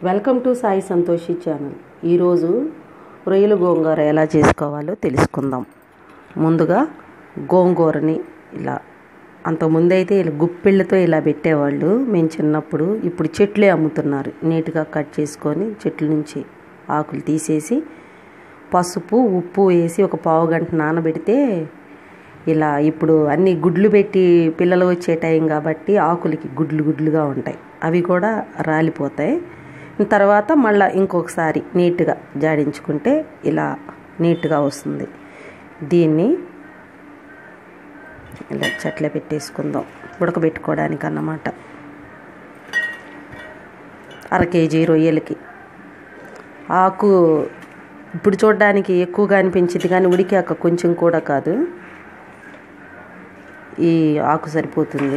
welcome to Sai Santoshi channel ఈరోజు రొయ్యల గోంగూర ఎలా చేసుకోవాలో తెలుసుకుందాం ముందుగా గోంగూరని ఇలా అంతకుముందైతే ఇలా గుప్పిళ్ళతో ఇలా పెట్టేవాళ్ళు మేము చిన్నప్పుడు ఇప్పుడు చెట్లే అమ్ముతున్నారు నీట్గా కట్ చేసుకొని చెట్ల నుంచి ఆకులు తీసేసి పసుపు ఉప్పు వేసి ఒక పావు గంట నానబెడితే ఇలా ఇప్పుడు అన్ని గుడ్లు పెట్టి పిల్లలు వచ్చే టైం కాబట్టి ఆకులకి గుడ్లు గుడ్లుగా ఉంటాయి అవి కూడా రాలిపోతాయి తర్వాత మళ్ళీ ఇంకొకసారి నీట్గా జాడించుకుంటే ఇలా నీట్గా వస్తుంది దీన్ని ఇలా చెట్ల పెట్టేసుకుందాం ఉడకబెట్టుకోవడానికి అన్నమాట అర కేజీ రొయ్యలకి ఆకు ఇప్పుడు చూడడానికి ఎక్కువగా అనిపించింది కానీ ఉడికాక కొంచెం కూడా కాదు ఈ ఆకు సరిపోతుంది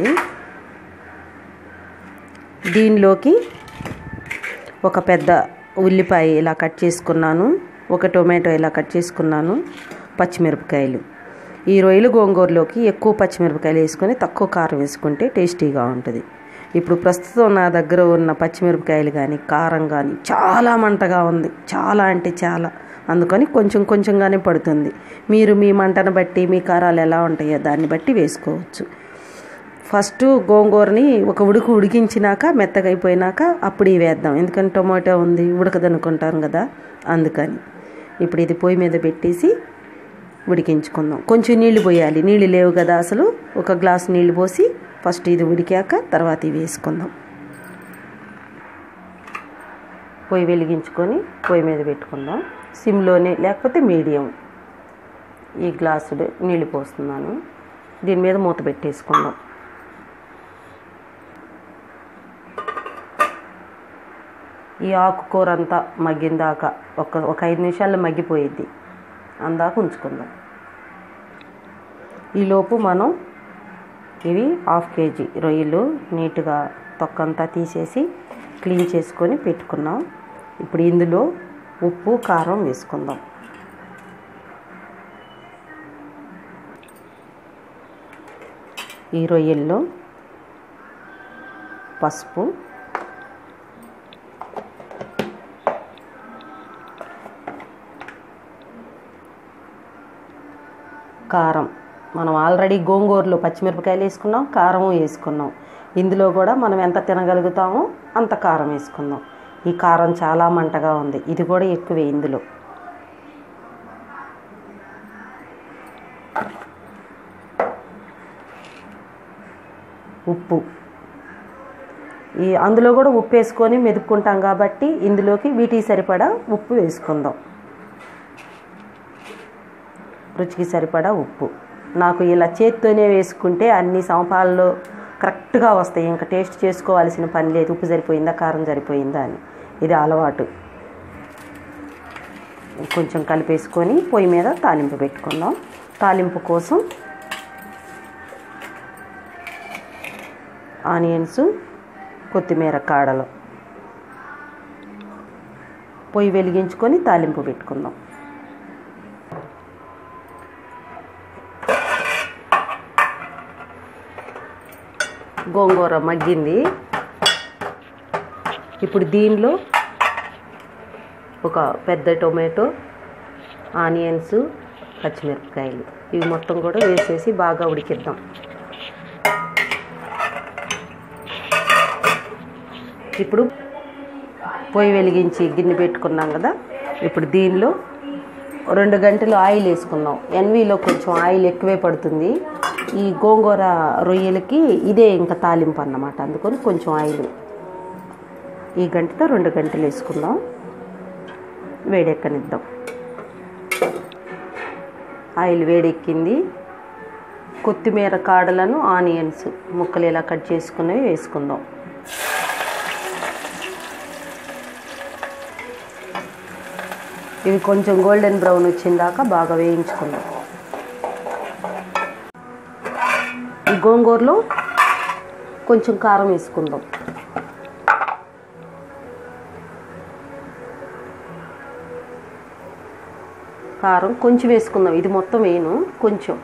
దీనిలోకి ఒక పెద్ద ఉల్లిపాయ ఇలా కట్ చేసుకున్నాను ఒక టొమాటో ఇలా కట్ చేసుకున్నాను పచ్చిమిరపకాయలు ఈ రొయ్యలు గోంగూరలోకి ఎక్కువ పచ్చిమిరపకాయలు వేసుకొని తక్కువ కారం వేసుకుంటే టేస్టీగా ఉంటుంది ఇప్పుడు ప్రస్తుతం నా దగ్గర ఉన్న పచ్చిమిరపకాయలు కానీ కారం కానీ చాలా మంటగా ఉంది చాలా అంటే చాలా అందుకని కొంచెం కొంచెంగానే పడుతుంది మీరు మీ మంటను బట్టి మీ కారాలు ఎలా ఉంటాయో దాన్ని బట్టి వేసుకోవచ్చు ఫస్ట్ గోంగూరని ఒక ఉడుకు ఉడికించినాక మెత్తగా అయిపోయినాక అప్పుడు ఇవి వేద్దాం ఎందుకంటే టొమాటో ఉంది ఉడకదనుకుంటాం కదా అందుకని ఇప్పుడు ఇది పొయ్యి మీద పెట్టేసి ఉడికించుకుందాం కొంచెం నీళ్లు పోయాలి నీళ్ళు లేవు కదా అసలు ఒక గ్లాస్ నీళ్లు పోసి ఫస్ట్ ఇది ఉడికాక తర్వాత ఇవి వేసుకుందాం పొయ్యి వెలిగించుకొని పొయ్యి మీద పెట్టుకుందాం సిమ్లోనే లేకపోతే మీడియం ఈ గ్లాసుడు నీళ్ళు పోస్తున్నాను దీని మీద మూత పెట్టేసుకుందాం ఈ ఆకుకూర అంతా మగ్గిందాక ఒక ఒక ఐదు నిమిషాల్లో మగ్గిపోయిద్ది అందాక ఉంచుకుందాం ఈలోపు మనం ఇవి హాఫ్ కేజీ రొయ్యలు నీట్గా తొక్కంతా తీసేసి క్లీన్ చేసుకొని పెట్టుకున్నాం ఇప్పుడు ఇందులో ఉప్పు కారం వేసుకుందాం ఈ రొయ్యల్లో పసుపు కారం మనం ఆల్రెడీ గోంగూరలో పచ్చిమిరపకాయలు వేసుకున్నాం కారం వేసుకున్నాం ఇందులో కూడా మనం ఎంత తినగలుగుతామో అంత కారం వేసుకుందాం ఈ కారం చాలా మంటగా ఉంది ఇది కూడా ఎక్కువే ఇందులో ఉప్పు ఈ అందులో కూడా ఉప్పు వేసుకొని మెదుపుకుంటాం కాబట్టి ఇందులోకి వీటికి సరిపడా ఉప్పు వేసుకుందాం రుచికి సరిపడా ఉప్పు నాకు ఇలా చేత్తోనే వేసుకుంటే అన్ని సమపాలలో కరెక్ట్గా వస్తాయి ఇంకా టేస్ట్ చేసుకోవాల్సిన పని లేదు ఉప్పు సరిపోయిందా కారం సరిపోయిందా అని ఇది అలవాటు కొంచెం కలిపేసుకొని పొయ్యి మీద తాలింపు పెట్టుకుందాం తాలింపు కోసం ఆనియన్స్ కొత్తిమీర కాడలు పొయ్యి వెలిగించుకొని తాలింపు పెట్టుకుందాం గోంగూర మగ్గింది ఇప్పుడు దీనిలో ఒక పెద్ద టొమాటో ఆనియన్స్ పచ్చిమిరపకాయలు ఇవి మొత్తం కూడా వేసేసి బాగా ఉడికిద్దాం ఇప్పుడు పొయ్యి వెలిగించి గిన్నె పెట్టుకున్నాం కదా ఇప్పుడు దీనిలో రెండు గంటలు ఆయిల్ వేసుకున్నాం ఎన్వీలో కొంచెం ఆయిల్ ఎక్కువే పడుతుంది ఈ గోంగూర రొయ్యలకి ఇదే ఇంకా తాలింపు అన్నమాట అందుకని కొంచెం ఆయిల్ ఈ గంటతో రెండు గంటలు వేసుకుందాం వేడెక్కనిద్దాం ఆయిల్ వేడెక్కింది కొత్తిమీర కాడలను ఆనియన్స్ ముక్కలు ఇలా కట్ చేసుకున్నవి వేసుకుందాం ఇవి కొంచెం గోల్డెన్ బ్రౌన్ వచ్చిందాక బాగా వేయించుకుందాం ఈ గోంగూరలో కొంచెం కారం వేసుకుందాం కారం కొంచెం వేసుకుందాం ఇది మొత్తం వేయను కొంచెం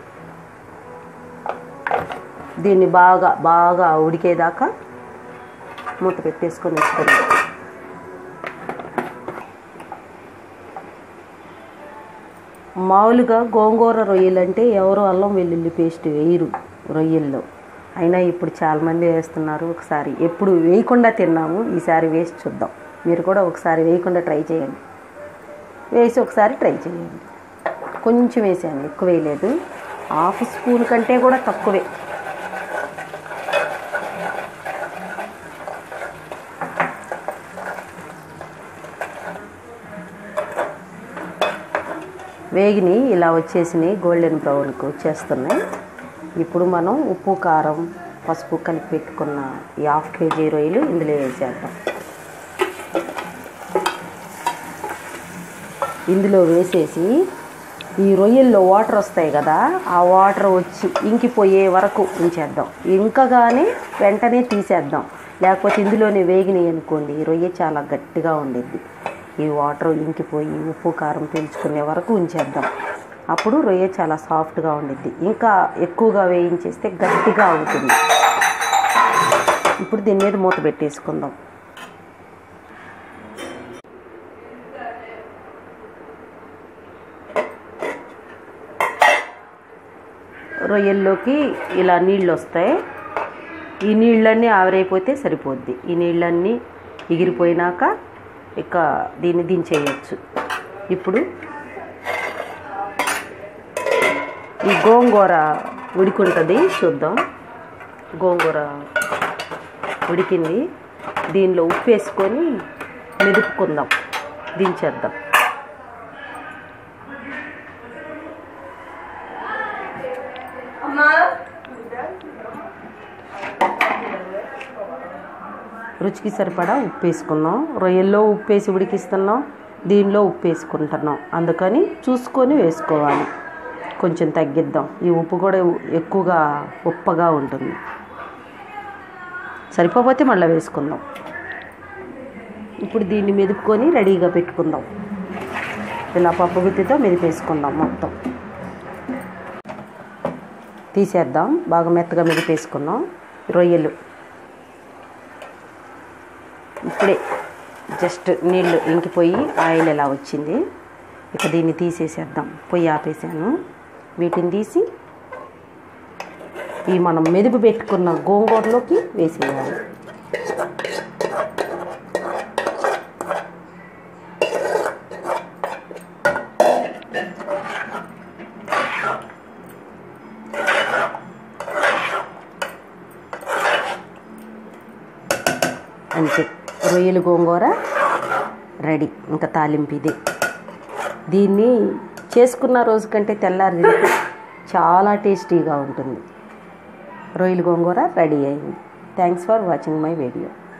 దీన్ని బాగా బాగా ఉడికేదాకా మూత పెట్టేసుకొని ఉంచుకుందాం మామూలుగా గోంగూర రొయ్యలు అంటే ఎవరు అల్లం వెల్లుల్లి పేస్ట్ వేయరు రొయ్యల్లో అయినా ఇప్పుడు చాలామంది వేస్తున్నారు ఒకసారి ఎప్పుడు వేయకుండా తిన్నాము ఈసారి వేసి చూద్దాం మీరు కూడా ఒకసారి వేయకుండా ట్రై చేయండి వేసి ఒకసారి ట్రై చేయండి కొంచెం వేసాను ఎక్కువ వేయలేదు హాఫ్ స్పూన్ కంటే కూడా తక్కువే వేగిని ఇలా వచ్చేసినాయి గోల్డెన్ బ్రౌన్కి వచ్చేస్తున్నాయి ఇప్పుడు మనం ఉప్పు కారం పసుపు కలిపి పెట్టుకున్న ఈ హాఫ్ కేజీ రొయ్యలు ఇందులో వేసేద్దాం ఇందులో వేసేసి ఈ రొయ్యల్లో వాటర్ వస్తాయి కదా ఆ వాటర్ వచ్చి ఇంకిపోయే వరకు ఉంచేద్దాం ఇంకగానే వెంటనే తీసేద్దాం లేకపోతే ఇందులోనే వేగినాయి అనుకోండి ఈ రొయ్య చాలా గట్టిగా ఉండిద్ది ఈ వాటర్ ఇంకిపోయి ఉప్పు కారం పీల్చుకునే వరకు ఉంచేద్దాం అప్పుడు రొయ్య చాలా సాఫ్ట్గా ఉండిద్ది ఇంకా ఎక్కువగా వేయించేస్తే గట్టిగా అవుతుంది ఇప్పుడు దీని మీద మూత పెట్టేసుకుందాం రొయ్యల్లోకి ఇలా నీళ్ళు వస్తాయి ఈ నీళ్ళన్నీ ఆవిరైపోతే సరిపోద్ది ఈ నీళ్ళన్నీ ఎగిరిపోయినాక ఇక దీన్ని దించేయచ్చు ఇప్పుడు ఈ గోంగూర ఉడికుంటుంది చూద్దాం గోంగూర ఉడికింది దీనిలో ఉప్పు వేసుకొని మెదుపుకుందాం దించేద్దాం రుచికి సరిపడా ఉప్పు వేసుకున్నాం రొయ్యల్లో ఉప్పు వేసి ఉడికిస్తున్నాం దీనిలో ఉప్పు వేసుకుంటున్నాం అందుకని చూసుకొని వేసుకోవాలి కొంచెం తగ్గిద్దాం ఈ ఉప్పు కూడా ఎక్కువగా ఉప్పగా ఉంటుంది సరిపోతే మళ్ళీ వేసుకుందాం ఇప్పుడు దీన్ని మెదుపుకొని రెడీగా పెట్టుకుందాం ఇలా పప్పు గుత్తితో మెదిపేసుకుందాం మొత్తం తీసేద్దాం బాగా మెత్తగా మెదిపేసుకున్నాం రొయ్యలు ఇప్పుడే జస్ట్ నీళ్ళు ఇంకిపోయి ఆయిల్ ఎలా వచ్చింది ఇక దీన్ని తీసేసేద్దాం పొయ్యి ఆపేసాను వీటిని తీసి ఈ మనం మెదుపు పెట్టుకున్న గోంగూరలోకి వేసేయాలి అంతే రొయ్యలు గోంగూర రెడీ ఇంకా తాలింపు ఇది దీన్ని చేసుకున్న రోజు కంటే తెల్లారి తింటే చాలా టేస్టీగా ఉంటుంది రొయ్యలు గోంగూర రెడీ అయింది thanks for watching my video